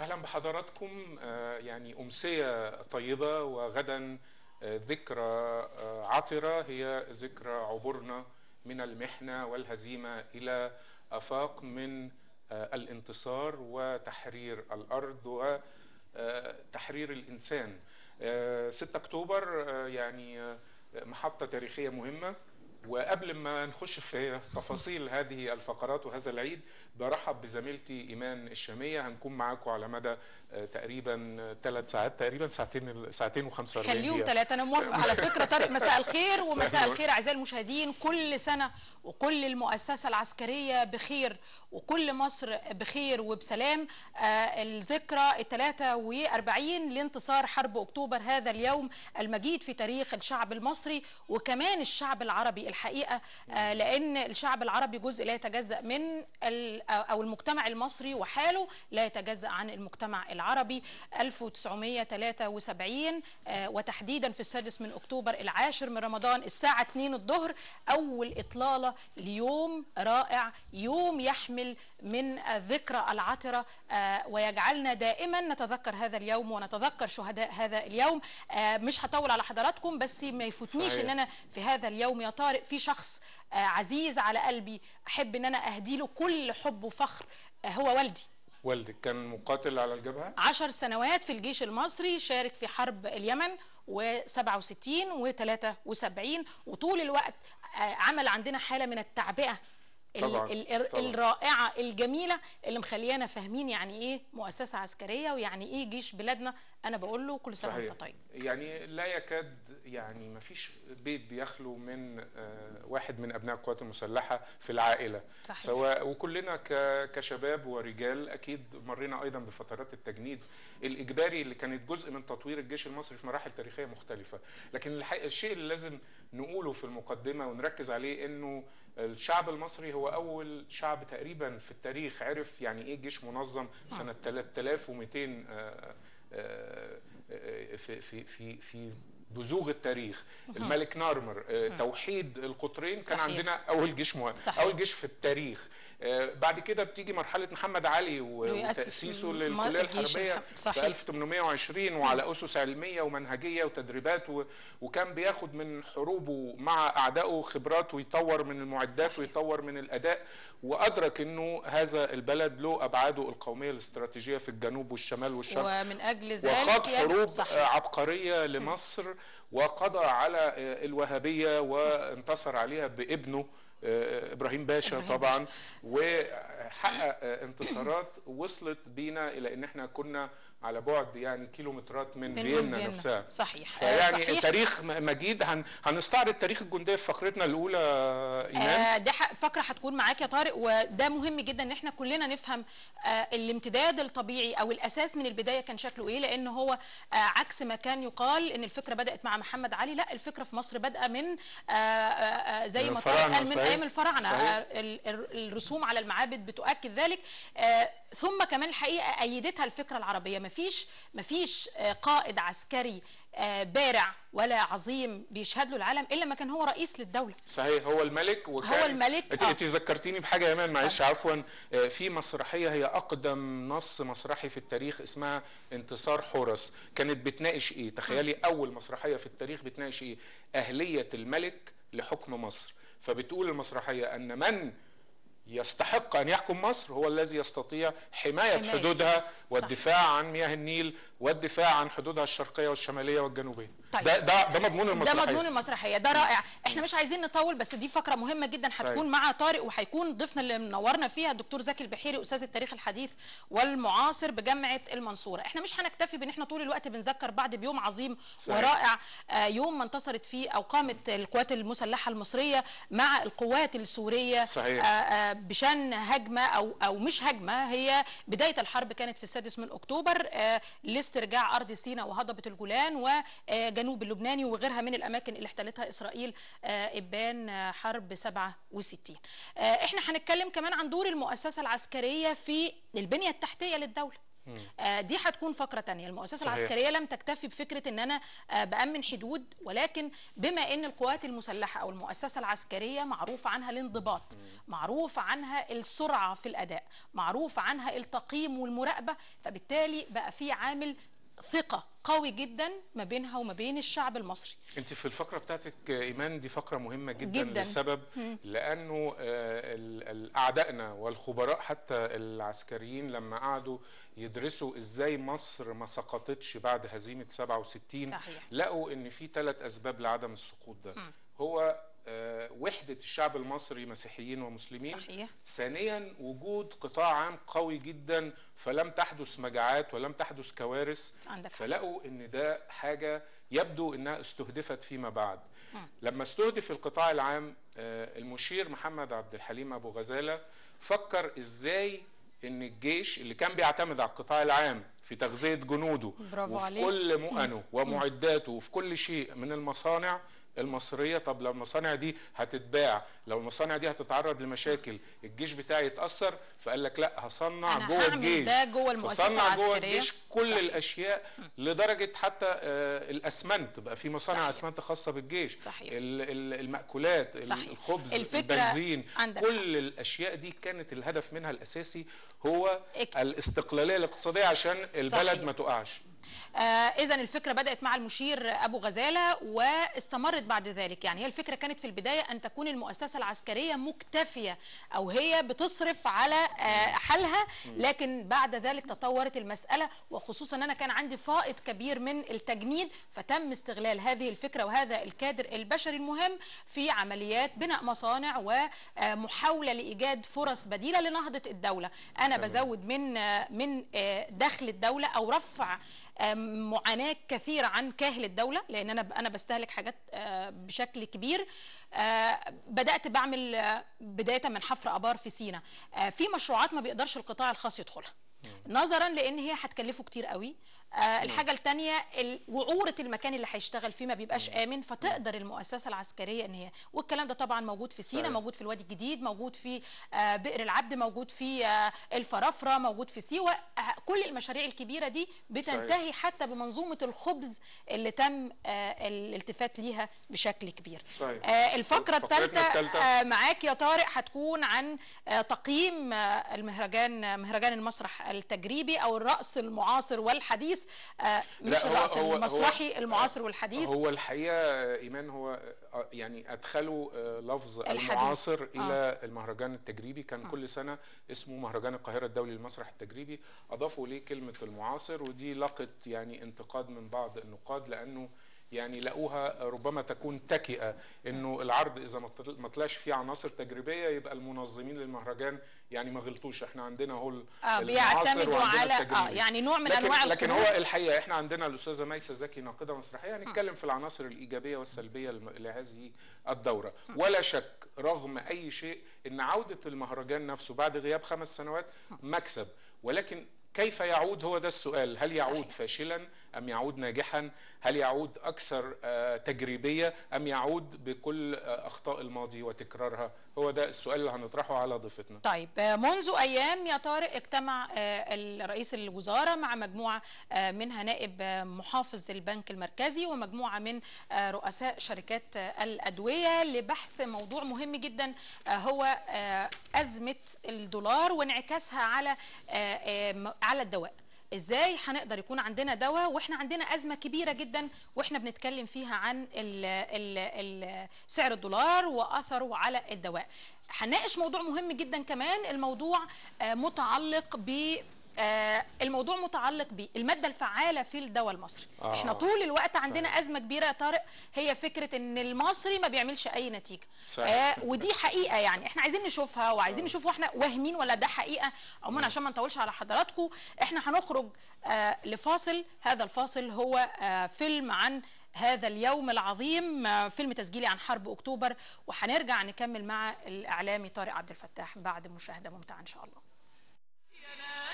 اهلا بحضراتكم آه، يعني امسيه طيبه وغدا آه، ذكرى آه، عطره هي ذكرى عبورنا من المحنه والهزيمه الى افاق من آه، الانتصار وتحرير الارض وتحرير الانسان آه، 6 اكتوبر آه، يعني آه، محطه تاريخيه مهمه وقبل ما نخش في تفاصيل هذه الفقرات وهذا العيد برحب بزميلتي ايمان الشاميه هنكون معاكم على مدى آه، تقريبا ثلاث ساعات تقريبا ساعتين ساعتين و45 خليهم دقيقه ثلاثة أنا موافقة على فكرة طارق مساء الخير ومساء صحيح. الخير أعزائي المشاهدين كل سنة وكل المؤسسة العسكرية بخير وكل مصر بخير وبسلام آه الذكرى الثلاثة وأربعين لانتصار حرب أكتوبر هذا اليوم المجيد في تاريخ الشعب المصري وكمان الشعب العربي الحقيقة آه لأن الشعب العربي جزء لا يتجزأ من ال- أو المجتمع المصري وحاله لا يتجزأ عن المجتمع العربي 1973 آه، وتحديدا في السادس من اكتوبر العاشر من رمضان الساعه 2 الظهر اول اطلاله ليوم رائع يوم يحمل من الذكرى العطره آه، ويجعلنا دائما نتذكر هذا اليوم ونتذكر شهداء هذا اليوم آه، مش هطول على حضراتكم بس ما يفوتنيش صحيح. ان انا في هذا اليوم يا طارق في شخص آه، عزيز على قلبي احب ان انا اهدي له كل حب وفخر آه، هو والدي والدك كان مقاتل على الجبهه عشر سنوات في الجيش المصري شارك في حرب اليمن و67 و73 وطول الوقت آه، عمل عندنا حالة من التعبئة ال- طبعاً، ال- ال- طبعاً. الرائعة الجميلة اللي مخليانا فاهمين يعني ايه مؤسسة عسكرية ويعني ايه جيش بلادنا انا بقول له كل سنة صحيح وانت طيب يعني لا يكاد يعني ما فيش بيت بيخلو من آه، واحد من ابناء القوات المسلحه في العائله صحيح. سواء وكلنا ك- كشباب ورجال اكيد مرينا ايضا بفترات التجنيد الاجباري اللي كانت جزء من تطوير الجيش المصري في مراحل تاريخيه مختلفه لكن الحقيقة الشيء اللي لازم نقوله في المقدمه ونركز عليه انه الشعب المصري هو اول شعب تقريبا في التاريخ عرف يعني ايه جيش منظم سنه 3200 آه، آه، آه، في في في في بزوغ التاريخ الملك نارمر آه، توحيد القطرين كان صحيح. عندنا اول جيش مه... صحيح. اول جيش في التاريخ آه، بعد كده بتيجي مرحله محمد علي و- ويأسس وتاسيسه م- للكليه الجيش الحربيه الح- صحيح. في 1820 وعلى اسس علميه ومنهجيه وتدريبات و... وكان بياخد من حروبه مع اعدائه خبرات ويطور من المعدات ويطور من الاداء وادرك انه هذا البلد له ابعاده القوميه الاستراتيجيه في الجنوب والشمال والشرق ومن اجل ذلك وخاض يجب- حروب صحيح. آه، عبقرية لمصر وقضى على آه، الوهابية وانتصر عليها بابنه آه، ابراهيم باشا إبراهيم طبعا وحقق آه، انتصارات وصلت بينا الى ان احنا كنا على بعد يعني كيلومترات من, من فيينا فيينا. نفسها صحيح آه، فيعني صحيح. تاريخ م- مجيد هن هنستعرض تاريخ الجنديه في فقرتنا الاولى ايمان آه ده ح- فقره هتكون معاك يا طارق وده مهم جدا ان احنا كلنا نفهم آه الامتداد الطبيعي او الاساس من البدايه كان شكله ايه لان هو آه عكس ما كان يقال ان الفكره بدات مع محمد علي لا الفكره في مصر بادئه من آه آه زي من ما طارق الفراعنة، قال من صحيح. ايام الفراعنه صحيح. آه ال- ال- الرسوم على المعابد بتؤكد ذلك آه ثم كمان الحقيقه ايدتها الفكره العربيه مفيش مفيش آه قائد عسكري آه بارع ولا عظيم بيشهد له العالم الا ما كان هو رئيس للدوله صحيح هو الملك وكان هو الملك، انت آه. انت ذكرتيني بحاجه يا ايمان معلش عفوا آه، في مسرحيه هي اقدم نص مسرحي في التاريخ اسمها انتصار حورس كانت بتناقش ايه تخيلي اول مسرحيه في التاريخ بتناقش ايه اهليه الملك لحكم مصر فبتقول المسرحيه ان من يستحق ان يحكم مصر هو الذي يستطيع حمايه, حماية. حدودها والدفاع عن مياه النيل والدفاع عن حدودها الشرقيه والشماليه والجنوبيه طيب. ده ده ده مضمون ده المسرحيه مضمون المسرحيه ده رائع احنا مش عايزين نطول بس دي فقره مهمه جدا هتكون صحيح. مع طارق وهيكون ضيفنا اللي منورنا فيها الدكتور زكي البحيري استاذ التاريخ الحديث والمعاصر بجامعه المنصوره احنا مش هنكتفي بان احنا طول الوقت بنذكر بعض بيوم عظيم صحيح. ورائع آه، يوم ما انتصرت فيه او قامت القوات المسلحه المصريه مع القوات السوريه صحيح. آه، آه، بشان هجمه او او مش هجمه هي بدايه الحرب كانت في السادس من اكتوبر آه، لاسترجاع ارض سيناء وهضبه الجولان وجنوب اللبناني وغيرها من الاماكن اللي احتلتها اسرائيل آه، ابان آه، حرب 67 آه، احنا هنتكلم كمان عن دور المؤسسه العسكريه في البنيه التحتيه للدوله آه، دي هتكون فقره تانية المؤسسه صحيح. العسكريه لم تكتفي بفكره ان انا آه، بامن حدود ولكن بما ان القوات المسلحه او المؤسسه العسكريه معروف عنها الانضباط معروف عنها السرعه في الاداء معروف عنها التقييم والمراقبه فبالتالي بقى في عامل ثقه قوي جدا ما بينها وما بين الشعب المصري انت في الفقره بتاعتك آه، ايمان دي فقره مهمه جدا, جداً. لسبب لانه آه، ال- ال- اعدائنا والخبراء حتى العسكريين لما قعدوا يدرسوا ازاي مصر ما سقطتش بعد هزيمه 67 صحيح. لقوا ان في ثلاث اسباب لعدم السقوط ده هو آه، وحده الشعب المصري مسيحيين ومسلمين صحيح. ثانيا وجود قطاع عام قوي جدا فلم تحدث مجاعات ولم تحدث كوارث عندك حق. فلقوا ان ده حاجه يبدو انها استهدفت فيما بعد لما استهدف القطاع العام آه، المشير محمد عبد الحليم ابو غزاله فكر ازاي ان الجيش اللي كان بيعتمد على القطاع العام في تغذيه جنوده برافو وفي عليك. كل مؤنه ومعداته وفي كل شيء من المصانع المصريه طب لو المصانع دي هتتباع لو المصانع دي هتتعرض لمشاكل الجيش بتاعي يتاثر فقال لك لا هصنع أنا جوه هعمل الجيش ده جوه المؤسسة فصنع جوه العسكرية. الجيش كل صح. الاشياء لدرجه حتى آه، الاسمنت بقى في مصانع صحيح. اسمنت خاصه بالجيش صحيح. ال- ال- المأكولات ال- صحيح. الخبز الفكرة البنزين عندك كل الاشياء دي كانت الهدف منها الاساسي هو اك- الاستقلاليه الاقتصاديه عشان البلد صحيح. ما تقعش آه اذا الفكره بدات مع المشير ابو غزاله واستمرت بعد ذلك يعني هي الفكره كانت في البدايه ان تكون المؤسسه العسكريه مكتفيه او هي بتصرف على آه حالها لكن بعد ذلك تطورت المساله وخصوصا ان انا كان عندي فائض كبير من التجنيد فتم استغلال هذه الفكره وهذا الكادر البشري المهم في عمليات بناء مصانع ومحاوله لايجاد فرص بديله لنهضه الدوله انا بزود من آه، من آه، دخل الدوله او رفع آم، معاناه كثيره عن كاهل الدوله لان انا انا بستهلك حاجات آه، بشكل كبير آه، بدات بعمل آه، بدايه من حفر ابار في سينا آه، في مشروعات ما بيقدرش القطاع الخاص يدخلها نظرا لان هي هتكلفه كتير قوي آه الحاجه الثانيه وعوره المكان اللي هيشتغل فيه ما بيبقاش امن فتقدر المؤسسه العسكريه ان هي والكلام ده طبعا موجود في سينا صحيح. موجود في الوادي الجديد موجود في آه بئر العبد موجود في آه الفرافره موجود في سيوه آه كل المشاريع الكبيره دي بتنتهي حتى بمنظومه الخبز اللي تم آه الالتفات ليها بشكل كبير صحيح. آه الفقره فقرتنا الثالثه التالتة. آه معاك يا طارق هتكون عن آه تقييم آه المهرجان آه، مهرجان المسرح التجريبي او الرقص المعاصر والحديث آه مش لا، هو- الرقص هو- هو- المسرحي المعاصر والحديث هو الحقيقه ايمان هو آه، يعني ادخلوا آه، لفظ الحديث. المعاصر الى المهرجان التجريبي كان كل سنه اسمه مهرجان القاهره الدولي للمسرح التجريبي اضافوا ليه كلمه المعاصر ودي لقت يعني انتقاد من بعض النقاد لانه يعني لقوها ربما تكون تكئه انه العرض اذا ما طل- ما طلعش فيه عناصر تجريبيه يبقى المنظمين للمهرجان يعني ما غلطوش احنا عندنا هو ال- اه المعاصر بيعتمدوا وعندنا على اه التجريبي. يعني نوع من لكن انواع لكن الخروج. هو الحقيقه احنا عندنا الاستاذه ميسه زكي ناقده مسرحيه هنتكلم في العناصر الايجابيه والسلبيه لم- لهذه الدوره ولا شك رغم اي شيء ان عوده المهرجان نفسه بعد غياب خمس سنوات مكسب ولكن كيف يعود هو ده السؤال هل يعود صحيح. فاشلا ام يعود ناجحا هل يعود اكثر آه، تجريبيه ام يعود بكل آه، اخطاء الماضي وتكرارها هو ده السؤال اللي هنطرحه على ضيفتنا طيب آه، منذ ايام يا طارق اجتمع آه، رئيس الوزاره مع مجموعه آه، منها نائب آه، محافظ البنك المركزي ومجموعه من آه، رؤساء شركات آه، الادويه لبحث موضوع مهم جدا آه، هو آه، ازمه الدولار وانعكاسها على آه، آه، م- على الدواء ازاي هنقدر يكون عندنا دواء واحنا عندنا ازمه كبيره جدا واحنا بنتكلم فيها عن ال ال ال سعر الدولار واثره على الدواء هنناقش موضوع مهم جدا كمان الموضوع آه، متعلق ب آه، الموضوع متعلق بالماده الفعاله في الدواء المصري آه. احنا طول الوقت عندنا صحيح. ازمه كبيره يا طارق هي فكره ان المصري ما بيعملش اي نتيجه صحيح. آه ودي حقيقه يعني احنا عايزين نشوفها وعايزين نشوف واحنا واهمين ولا ده حقيقه عموما عشان ما نطولش على حضراتكم احنا هنخرج آه لفاصل هذا الفاصل هو آه فيلم عن هذا اليوم العظيم آه، فيلم تسجيلي عن حرب اكتوبر وهنرجع نكمل مع الاعلامي طارق عبد الفتاح بعد مشاهده ممتعه ان شاء الله يا ناس